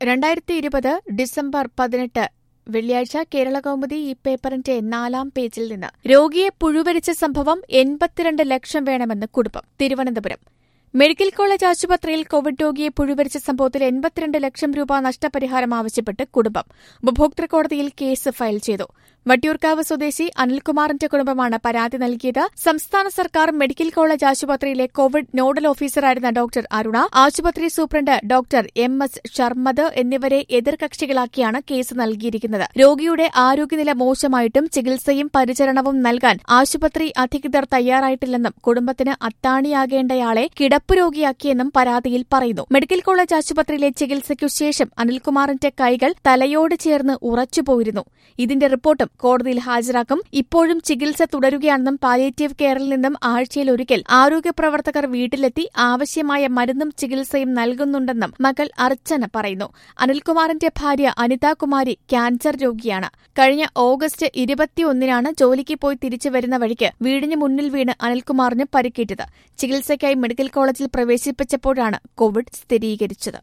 രണ്ടായിരത്തി ഇരുപത് ഡിസംബർ പതിനെട്ട് വെള്ളിയാഴ്ച കേരള കൗമുദി ഈ പേപ്പറിന്റെ നാലാം പേജിൽ നിന്ന് രോഗിയെ പുഴുവരിച്ച സംഭവം എൺപത്തിരണ്ട് ലക്ഷം വേണമെന്ന് കുടുംബം തിരുവനന്തപുരം മെഡിക്കൽ കോളേജ് ആശുപത്രിയിൽ കോവിഡ് രോഗിയെ പുഴുവരിച്ച സംഭവത്തിൽ എൺപത്തിരണ്ട് ലക്ഷം രൂപ നഷ്ടപരിഹാരം ആവശ്യപ്പെട്ട് കുടുംബം ഉപഭോക്തൃ കോടതിയിൽ കേസ് ഫയൽ ചെയ്തു വട്ടിയൂർക്കാവ് സ്വദേശി അനിൽകുമാറിന്റെ കുടുംബമാണ് പരാതി നൽകിയത് സംസ്ഥാന സർക്കാർ മെഡിക്കൽ കോളേജ് ആശുപത്രിയിലെ കോവിഡ് നോഡൽ ഓഫീസറായിരുന്ന ഡോക്ടർ അരുണ ആശുപത്രി superintendent doctor M S Sharmad എന്നിവരെ എതിർകക്ഷികളാക്കിയാണ് കേസ് നൽകിയിരിക്കുന്നത് രോഗിയുടെ ആരോഗ്യനില മോശമായിട്ടും ചികിത്സയും പരിചരണവും നൽകാൻ ആശുപത്രി അധികൃതർ തയ്യാറായിട്ടില്ലെന്നും കുടുംബത്തിന് അത്താണിയാകേണ്ടയാളെ കിടപ്പ് രോഗിയാക്കിയെന്നും പരാതിയിൽ പറയുന്നു മെഡിക്കൽ കോളേജ് ആശുപത്രിയിലെ ചികിത്സയ്ക്കു ശേഷം അനിൽകുമാറിന്റെ കൈകൾ തലയോട് ചേർന്ന് ഉറച്ചുപോയിരുന്നു ഇതിന്റെ റിപ്പോർട്ടും കോടതിയിൽ ഹാജരാക്കും ഇപ്പോഴും ചികിത്സ തുടരുകയാണെന്നും പാലിയേറ്റീവ് കെയറിൽ നിന്നും ആഴ്ചയിൽ ഒരിക്കൽ ആരോഗ്യ പ്രവർത്തകർ വീട്ടിലെത്തി ആവശ്യമായ മരുന്നും ചികിത്സയും നൽകുന്നുണ്ടെന്നും മകൾ അർച്ചന പറയുന്നു അനിൽകുമാറിന്റെ ഭാര്യ അനിതാകുമാരി ക്യാൻസർ രോഗിയാണ് കഴിഞ്ഞ ഓഗസ്റ്റ് ഇരുപത്തിയൊന്നിനാണ് ജോലിക്ക് പോയി തിരിച്ചു വരുന്ന വഴിക്ക് വീടിന് മുന്നിൽ വീണ് അനിൽകുമാറിന് പരിക്കേറ്റത് ചികിത്സയ്ക്കായി മെഡിക്കൽ കോളേജിൽ പ്രവേശിപ്പിച്ചപ്പോഴാണ് കോവിഡ് സ്ഥിരീകരിച്ചത്